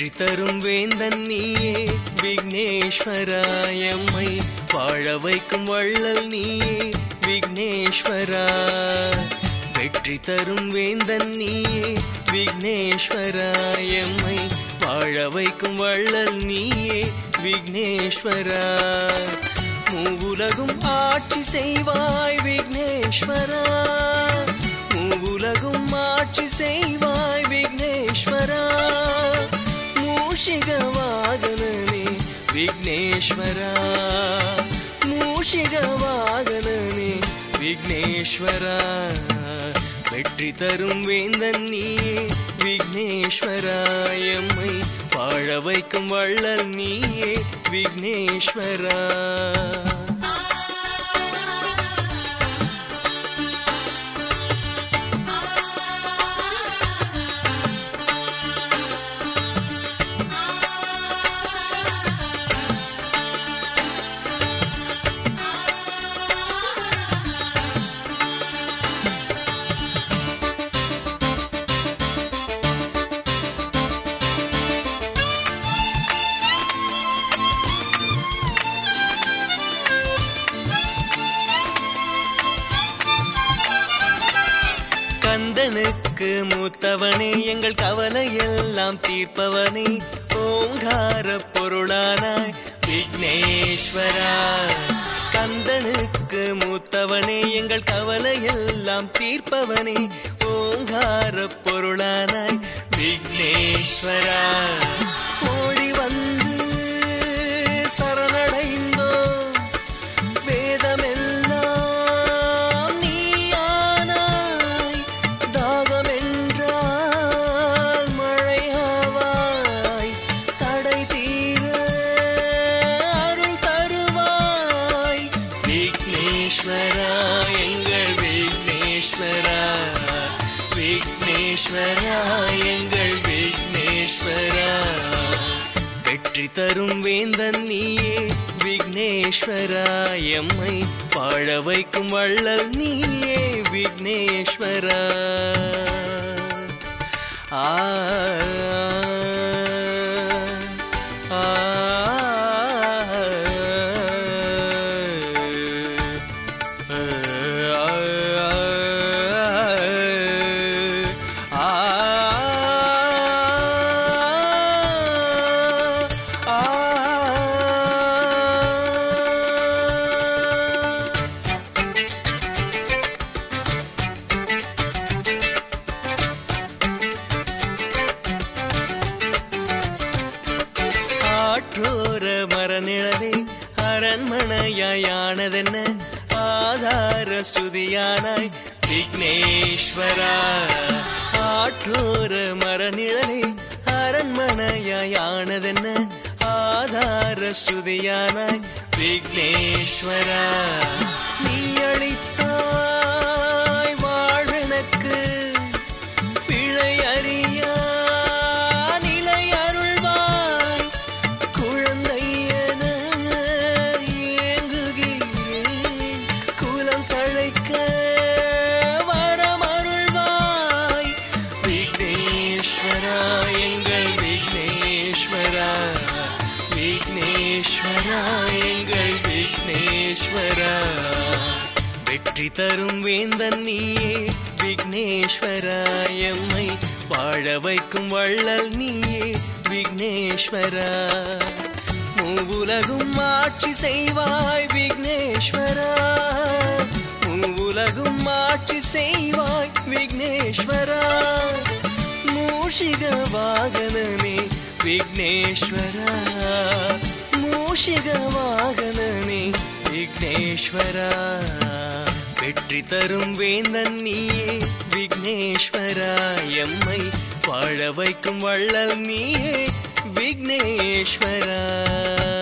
வெற்றி தரும் வேந்தன் நீயே விக்னேஸ்வராயம்மை வாழ வைக்கும் வள்ளல் நீயே விக்னேஸ்வரா வெற்றி தரும் வேந்தன் நீயே விக்னேஸ்வராயம்மை வாழ வைக்கும் வள்ளல் நீயே விக்னேஸ்வரா மூவுலகும் ஆட்சி செய்வாய் விக்னேஸ்வரா மூவுலகும் ஆட்சி செய்வாய் விக்னேஸ்வரா மூஷிக வாகனமே விக்னேஸ்வரா மூஷிக வாகனமே விக்னேஸ்வரா வெற்றி தரும் வேந்தன் நீயே விக்னேஸ்வரா எம்மை வாழ வைக்கும் வள்ளல் நீயே விக்னேஸ்வரா கந்தனுக்கு மூத்தவனே எங்கள் கவலை எல்லாம் தீர்ப்பவனே ஓங்கார பொருளானாய் விக்னேஸ்வரா கந்தனுக்கு மூத்தவனே எங்கள் கவலை எல்லாம் தீர்ப்பவனே ஓங்கார பொருளானாய் விக்னேஸ்வரா ஓடி வந்து சரணடைந்தோம் வேதமெல்லாம் நீயானாய் தாகமென்றால் மழையாவாய் தடை தீர அருள் தருவாய் விக்னேஸ்வரா எங்கள் விக்னேஸ்வரா விக்னேஸ்வரா எங்கள் விக்னேஸ்வரா வெற்றி தரும் வேந்தன் நீயே விக்னேஸ்வரா எம்மை வாழ வைக்கும் வள்ளல் நீயே விக்னேஸ்வரா ஆ ஆ, ஆ, ஆ, ஆ. ஆற்றோர மரநிழலே அரண்மனையாயானதென்ன ஆதார ஸ்துதியானாய் விக்னேஸ்வரா ஆற்றோர மரநிழலே அரண்மனையாயானதென்ன ஆதார ஸ்துதியானாய் விக்னேஸ்வரா நீ அளித்தாய் வாழ்வெனக்கு பிழை அறியா நிலை அருள்வாய் குழந்தை என ஏங்குகிறேன் குலம் தழைக்க வரம் அருள்வாய் விக்னேஸ்வரா எங்கள் விக்னேஸ்வரா விக்னேஸ்வரா எங்கள் விக்னேஸ்வரா வெற்றி தரும் வேந்தன் நீயே விக்னேஸ்வரா எம்மை வாழ வைக்கும் வள்ளல் நீயே விக்னேஸ்வரா மூவுலகும் ஆட்சி செய்வாய் விக்னேஸ்வரா மூவுலகும் ஆட்சி செய்வாய் விக்னேஸ்வரா மூஷிக வாகனமே விக்னேஸ்வரா மூஷிக வாகனமே விக்னேஸ்வரா வெற்றி தரும் வேந்தன் நீயே விக்னேஸ்வரா எம்மை வாழ வைக்கும் வள்ளல் நீயே விக்னேஸ்வரா